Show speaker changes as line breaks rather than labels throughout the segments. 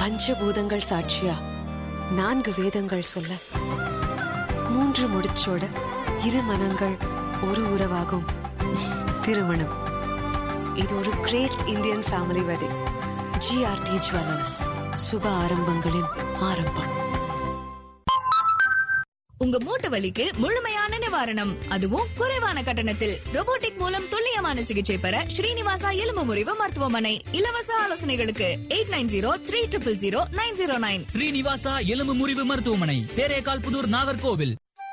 பஞ்சபூதங்கள் சாட்சியா நான்கு வேதங்கள் சொல்ல மூன்று முடிச்சோட இரு மனங்கள் ஒரு உறவாகும் திருமணம் இது ஒரு great Indian family wedding GRT jewellers சுப ஆரம்பங்களின் ஆரம்பம்
உங்க மூட்டு வலிக்கு முழுமையான நிவாரணம் அதுவும் குறைவான கட்டணத்தில் robotic மூலம் துல்லியமான சிகிச்சை பெற ஸ்ரீனிவாசா எலும்பு முறிவு மருத்துவமனை இலவச ஆலோசனைகளுக்கு eight nine zero three triple zero nine zero nine
Srinivasa எலும்பு முறிவு மருத்துவமனை தேரேகால் புதூர் நாகர்கோவில்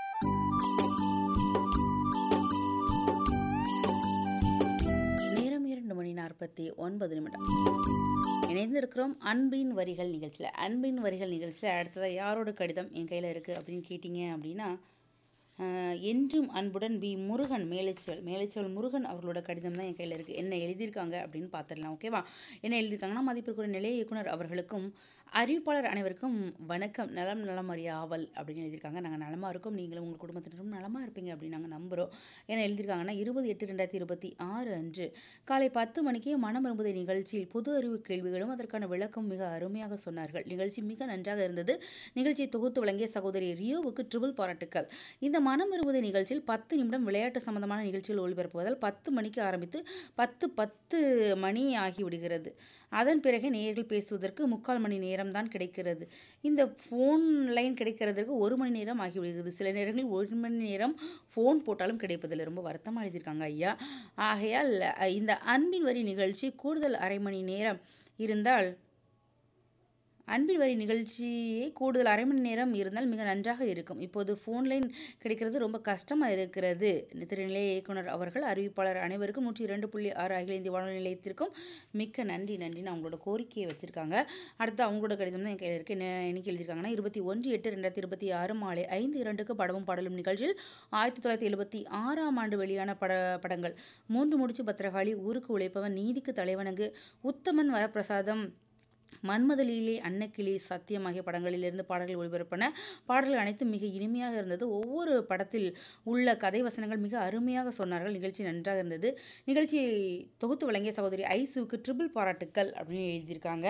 நேரம் இரண்டு மணி நாற்பத்தி ஒன்பது நிமிடம் இணைந்திருக்கிறோம் அன்பின் வரிகள் நிகழ்ச்சியில் அன்பின் வரிகள் நிகழ்ச்சியில் அடுத்ததாக யாரோட கடிதம் என் கையில் இருக்குது அப்படின்னு கேட்டிங்க அப்படின்னா ஆஹ், என்றும் அன்புடன் பி முருகன் மேலைச்சல் மேலைச்சல் முருகன் அவர்களோட கடிதம் தான் என் கையில் இருக்குது என்ன எழுதியிருக்காங்க அப்படின்னு பார்த்துடலாம் ஓகேவா என்ன எழுதியிருக்காங்கன்னா மதிப்பிற்குரிய நிலைய இயக்குனர் அவர்களுக்கும் அறிவிப்பாளர் அனைவருக்கும் வணக்கம் நலம் நலம் அறிய ஆவல் அப்படின்னு எழுதியிருக்காங்க நாங்கள் நலமாக இருக்கோம் நீங்களும் உங்கள் குடும்பத்தினரும் நலமாக இருப்பீங்க அப்படின்னு நாங்கள் நம்புகிறோம் என்ன எழுதியிருக்காங்கன்னா இருபது எட்டு ரெண்டாயிரத்தி இருபத்தி ஆறு அன்று காலை பத்து மணிக்கு மனம் விரும்புதை நிகழ்ச்சியில் பொது அறிவு கேள்விகளும் அதற்கான விளக்கம் மிக அருமையாக சொன்னார்கள் நிகழ்ச்சி மிக நன்றாக இருந்தது நிகழ்ச்சியை தொகுத்து வழங்கிய சகோதரி ரியோவுக்கு ட்ரிபிள் பாராட்டுக்கள் இந்த மனம் விரும்புதை நிகழ்ச்சியில் பத்து நிமிடம் விளையாட்டு சம்பந்தமான நிகழ்ச்சிகள் ஒளிபரப்புவதால் பத்து மணிக்கு ஆரம்பித்து பத்து பத்து மணி ஆகிவிடுகிறது அதன் பிறகு நேயர்கள் பேசுவதற்கு முக்கால் மணி நேரம் தான் கிடைக்கிறது இந்த ஃபோன் லைன் கிடைக்கிறதுக்கு ஒரு மணி நேரம் ஆகிவிடுகிறது சில நேரங்களில் ஒரு மணி நேரம் ஃபோன் போட்டாலும் கிடைப்பதில்லை ரொம்ப வருத்தமாக எழுதியிருக்காங்க ஐயா ஆகையால் அ, இந்த அன்பின் வரி நிகழ்ச்சி கூடுதல் அரை மணி நேரம் இருந்தால் அன்பின் வரி நிகழ்ச்சியே கூடுதல் அரை மணி நேரம் இருந்தால் மிக நன்றாக இருக்கும் இப்போது ஃபோன் லைன் கிடைக்கிறது ரொம்ப கஷ்டமாக இருக்கிறது திருநிலைய இயக்குனர் அவர்கள் அறிவிப்பாளர் அனைவருக்கும் நூற்றி இரண்டு புள்ளி ஆறு அகில இந்திய வானொலி நிலையத்திற்கும் மிக்க நன்றி நன்றின்னு அவங்களோட கோரிக்கையை வச்சுருக்காங்க அடுத்து அவங்களோட கடிதம் தான் என் கையில் இருக்குது என்ன என்னைக்கு எழுதியிருக்காங்கன்னா இருபத்தி ஒன்று எட்டு ரெண்டாயிரத்தி இருபத்தி ஆறு மாலை ஐந்து இரண்டுக்கு படமும் பாடலும் நிகழ்ச்சியில் ஆயிரத்தி தொள்ளாயிரத்தி எழுபத்தி ஆறாம் ஆண்டு வெளியான பட படங்கள் மூன்று முடிச்சு பத்திரகாளி ஊருக்கு உழைப்பவன் நீதிக்கு தலைவணங்கு உத்தமன் வரப்பிரசாதம் மன்மதலியிலே அன்னக்கிளி சத்தியம் ஆகிய படங்களிலிருந்து பாடல்கள் ஒளிபரப்பன பாடல்கள் அனைத்தும் மிக இனிமையாக இருந்தது ஒவ்வொரு படத்தில் உள்ள கதை வசனங்கள் மிக அருமையாக சொன்னார்கள் நிகழ்ச்சி நன்றாக இருந்தது நிகழ்ச்சியை தொகுத்து வழங்கிய சகோதரி ஐசுவுக்கு ட்ரிபிள் பாராட்டுக்கள் அப்படின்னு எழுதியிருக்காங்க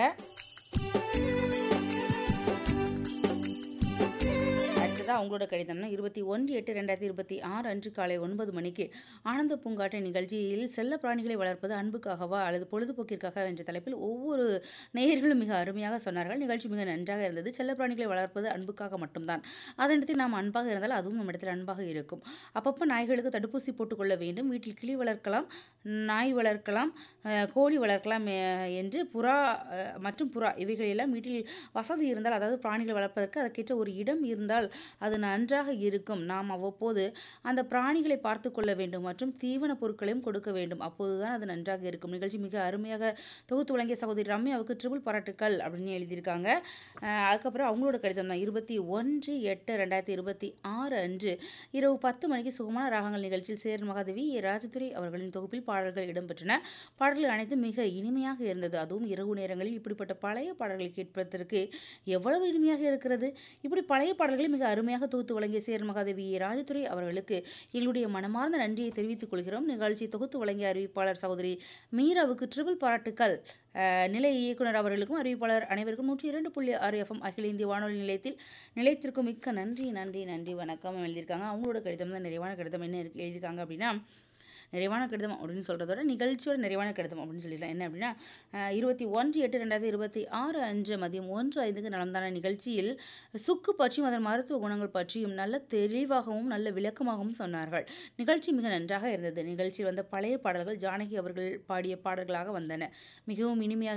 அடுத்ததாக அவங்களோட கடிதம்னா இருபத்தி ஒன்று எட்டு ரெண்டாயிரத்தி இருபத்தி ஆறு அன்று காலை ஒன்பது மணிக்கு ஆனந்த பூங்காற்று நிகழ்ச்சியில் செல்ல பிராணிகளை வளர்ப்பது அன்புக்காகவா அல்லது பொழுதுபோக்கிற்காக என்ற தலைப்பில் ஒவ்வொரு நேயர்களும் மிக அருமையாக சொன்னார்கள் நிகழ்ச்சி மிக நன்றாக இருந்தது செல்ல பிராணிகளை வளர்ப்பது அன்புக்காக மட்டும்தான் அதனிடத்தில் நாம் அன்பாக இருந்தால் அதுவும் நம்மிடத்தில் அன்பாக இருக்கும் அப்பப்போ நாய்களுக்கு தடுப்பூசி போட்டுக்கொள்ள வேண்டும் வீட்டில் கிளி வளர்க்கலாம் நாய் வளர்க்கலாம் அஹ், கோழி வளர்க்கலாம் அஹ், என்று புறா அஹ், மற்றும் புறா இவைகளெல்லாம் வீட்டில் வசதி இருந்தால் அதாவது பிராணிகளை வளர்ப்பதற்கு அதற்கேற்ற ஒரு இடம் இருந்தால் அது நன்றாக இருக்கும் நாம் அவ்வப்போது அந்த பிராணிகளை பார்த்து கொள்ள வேண்டும் மற்றும் தீவன பொருட்களையும் கொடுக்க வேண்டும் அப்போதுதான் அது நன்றாக இருக்கும் நிகழ்ச்சி மிக அருமையாக தொகுத்து வழங்கிய சகோதரி ரம்யாவுக்கு ட்ரிபிள் பாராட்டுக்கள் அப்படின்னு எழுதியிருக்காங்க அஹ் அதுக்கப்புறம் அவங்களோட கடிதம் தான் இருபத்தி ஒன்று எட்டு ரெண்டாயிரத்தி இருபத்தி ஆறு அன்று இரவு பத்து மணிக்கு சுகமான ராகங்கள் நிகழ்ச்சியில் சேரன் மகாதேவி ஏ. ராஜதுரை அவர்களின் தொகுப்பில் பாடல்கள் இடம்பெற்றன பாடல்கள் அனைத்தும் மிக இனிமையாக இருந்தது அதுவும் இரவு நேரங்களில் இப்படிப்பட்ட பழைய பாடல்களை கேட்பதற்கு எவ்வளவு இனிமையாக இருக்கிறது இப்படி பழைய பாடல்களை மிக அருமையாக தொகுத்து வழங்கிய சேரன் மகாதேவி ஏ. ராஜதுரை அவர்களுக்கு எங்களுடைய மனமார்ந்த நன்றியை தெரிவித்துக் கொள்கிறோம் நிகழ்ச்சி தொகுத்து வழங்கிய அறிவிப்பாளர் சகோதரி மீராவுக்கு ட்ரிபிள் பாராட்டுக்கள் அஹ், நிலைய இயக்குனர் அவர்களுக்கும் அறிவிப்பாளர் அனைவருக்கும் நூற்றி இரண்டு புள்ளி ஆறு எஃப்எம் அகில இந்திய வானொலி நிலையத்தில் நிலையத்திற்கும் மிக்க நன்றி நன்றி நன்றி வணக்கம் எழுதியிருக்காங்க அவங்களோட கடிதம் தான் நிறைவான கடிதம் என்ன இருக்கு எழுதியிருக்காங்க அப்படின்னா நிறைவான கடிதம் அப்படின்னு சொல்கிறதோட நிகழ்ச்சியோட நிறைவான கடிதம் அப்படின்னு சொல்லிடலாம் என்ன அப்படின்னா அஹ், இருபத்தி ஒன்று எட்டு ரெண்டாயிரத்தி இருபத்தி ஆறு அன்று மதியம் ஒன்று ஐந்துக்கு நடந்தான நிகழ்ச்சியில் சுக்கு பற்றியும் அதன் மருத்துவ குணங்கள் பற்றியும் நல்ல தெளிவாகவும் நல்ல விளக்கமாகவும் சொன்னார்கள் நிகழ்ச்சி மிக நன்றாக இருந்தது நிகழ்ச்சியில் வந்த பழைய பாடல்கள் ஜானகி அவர்கள் பாடிய பாடல்களாக வந்தன மிகவும் இனிமையாக